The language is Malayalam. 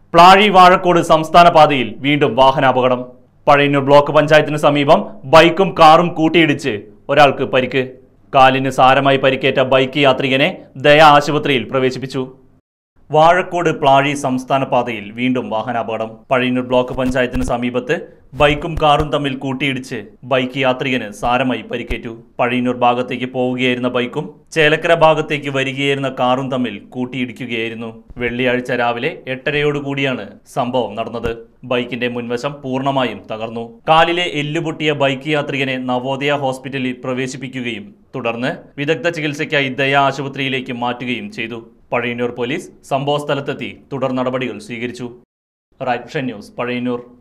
പ്ലാഴി വാഴക്കോട് സംസ്ഥാന പാതയിൽ വീണ്ടും വാഹനാപകടം പഴയന്നൂർ ബ്ലോക്ക് പഞ്ചായത്തിന് സമീപം ബൈക്കും കാറും കൂട്ടിയിടിച്ച് ഒരാൾക്ക് പരിക്ക് കാലിന് സാരമായി പരിക്കേറ്റ ബൈക്ക് യാത്രികനെ ദയ ആശുപത്രിയിൽ പ്രവേശിപ്പിച്ചു വാഴക്കോട് പ്ലാഴി സംസ്ഥാന പാതയിൽ വീണ്ടും വാഹനാപകടം പഴയന്നൂർ ബ്ലോക്ക് പഞ്ചായത്തിന് സമീപത്ത് ബൈക്കും കാറും തമ്മിൽ കൂട്ടിയിടിച്ച് ബൈക്ക് യാത്രികന് സാരമായി പരിക്കേറ്റു പഴയന്നൂർ ഭാഗത്തേക്ക് പോവുകയായിരുന്ന ബൈക്കും ചേലക്കര ഭാഗത്തേക്ക് വരികയായിരുന്ന കാറും തമ്മിൽ കൂട്ടിയിടിക്കുകയായിരുന്നു വെള്ളിയാഴ്ച രാവിലെ എട്ടരയോടുകൂടിയാണ് സംഭവം നടന്നത് ബൈക്കിന്റെ മുൻവശം പൂർണ്ണമായും തകർന്നു കാലിലെ എല്ലുപൊട്ടിയ ബൈക്ക് യാത്രികനെ നവോദയ ഹോസ്പിറ്റലിൽ പ്രവേശിപ്പിക്കുകയും തുടർന്ന് വിദഗ്ധ ചികിത്സയ്ക്കായി ദയ ആശുപത്രിയിലേക്ക് മാറ്റുകയും ചെയ്തു പഴയന്നൂർ പോലീസ് സംഭവസ്ഥലത്തെത്തി തുടർ നടപടികൾ സ്വീകരിച്ചു റൈറ്റ് ന്യൂസ് പഴയന്നൂർ